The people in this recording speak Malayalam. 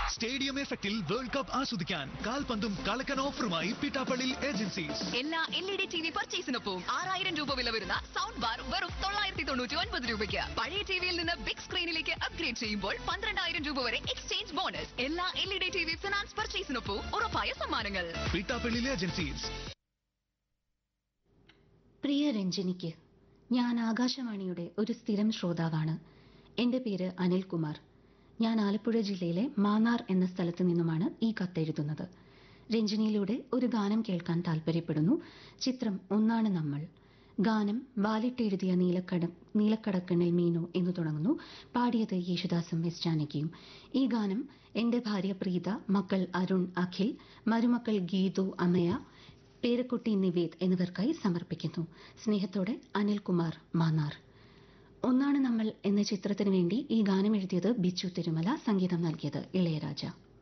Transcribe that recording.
സ്റ്റേഡിയം എഫക്റ്റിൽ വേൾഡ് കപ്പ് ആസ്വദിക്കാൻ കാൽപന്തും കളക്കൻ ഓഫറുമായി പിട്ടാപ്പള്ളി ഏജൻസീസ് എല്ലാ L E D T V പർച്ചേസിനൊപ്പം ആറായിരം രൂപ വില വരുന്ന സൗണ്ട് ബാർ വെറും തൊള്ളായിരത്തി തൊണ്ണൂറ്റി ഒൻപത് രൂപയ്ക്ക് പഴയ ടിവിയിൽ നിന്ന് ബിഗ് സ്ക്രീനിലേക്ക് അപ്ഗ്രേഡ് ചെയ്യുമ്പോൾ പന്ത്രണ്ടായിരം രൂപ വരെ എക്സ്ചേഞ്ച് ബോണസ് എല്ലാ L E D T V finance പർച്ചേസിനൊപ്പം ഉറപ്പായ സമ്മാനങ്ങൾ പിട്ടാപ്പള്ളി ഏജൻസീസ് പ്രിയ രഞ്ജിനിക്ക് ഞാൻ ആകാശവാണിയുടെ ഒരു സ്ഥിരം ശ്രോതാവാണ് എൻ്റെ പേര് അനിൽകുമാർ ഞാൻ ആലപ്പുഴ ജില്ലയിലെ മാന്നാർ എന്ന സ്ഥലത്ത് നിന്നുമാണ് ഈ കത്തെഴുതുന്നത് രഞ്ജിനിയിലൂടെ ഒരു ഗാനം കേൾക്കാൻ താല്പര്യപ്പെടുന്നു ചിത്രം ഒന്നാണ് നമ്മൾ ഗാനം വാലിട്ടെഴുതിയ നീലക്കട നീലക്കടക്കണ്ണിൽ മീനു എന്ന് തുടങ്ങുന്നു പാടിയത് യേശുദാസും എസ് ജാനകിയും ഈ ഗാനം എൻ്റെ ഭാര്യ പ്രീത മക്കൾ അരുൺ അഖിൽ മരുമക്കൾ ഗീതു അമയ പേരക്കുട്ടി നിവേദ് എന്നിവർക്കായി സമർപ്പിക്കുന്നു സ്നേഹത്തോടെ അനിൽകുമാർ മാന്നാർ ഒന്നാണ് നമ്മൾ എന്ന ചിത്രത്തിന് വേണ്ടി ഈ ഗാനം എഴുതിയത് ബിച്ചു തിരുമല സംഗീതം നൽകിയത് ഇളയരാജ